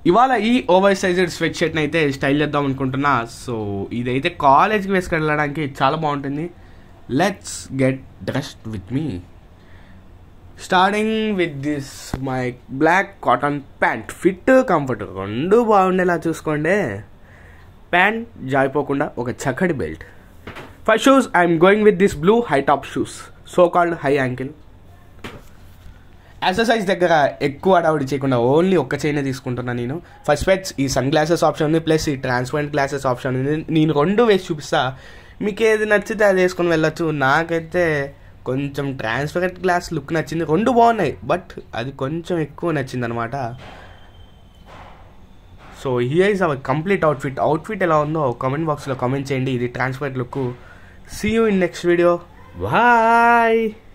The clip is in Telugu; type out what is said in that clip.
ఇవాళ ఈ ఓవర్ సైజెడ్ స్వెట్ షర్ట్ని అయితే స్టైల్ చేద్దాం అనుకుంటున్నా సో ఇదైతే కాలేజ్కి వేసుకు వెళ్ళడానికి చాలా బాగుంటుంది let's get dressed with me starting with this my black cotton pant fit comfort రెండు బాగుండేలా చూసుకోండి ప్యాంట్ జారిపోకుండా ఒక చక్కటి belt first shoes I'm going with this blue high top shoes so called high ankle exercise దగ్గర ఎక్కువ అడవుడి చేయకుండా ఓన్లీ ఒక్క చైనే తీసుకుంటున్నా నేను ఫస్ట్ పెట్స్ ఈ సన్ గ్లాసెస్ ఆప్షన్ ఉంది ప్లస్ ఈ ట్రాన్స్పరెంట్ గ్లాసెస్ ఆప్షన్ ఉంది నేను రెండు వేసి చూపిస్తా మీకు ఏది నచ్చితే అది వేసుకొని వెళ్ళొచ్చు నాకైతే కొంచెం ట్రాన్స్పరెంట్ గ్లాస్ లుక్ నచ్చింది రెండు బాగున్నాయి బట్ అది కొంచెం ఎక్కువ నచ్చింది అనమాట so here is our complete outfit outfit ఎలా ఉందో కామెంట్ బాక్స్లో కామెంట్ చేయండి ఇది transparent look see you in next video bye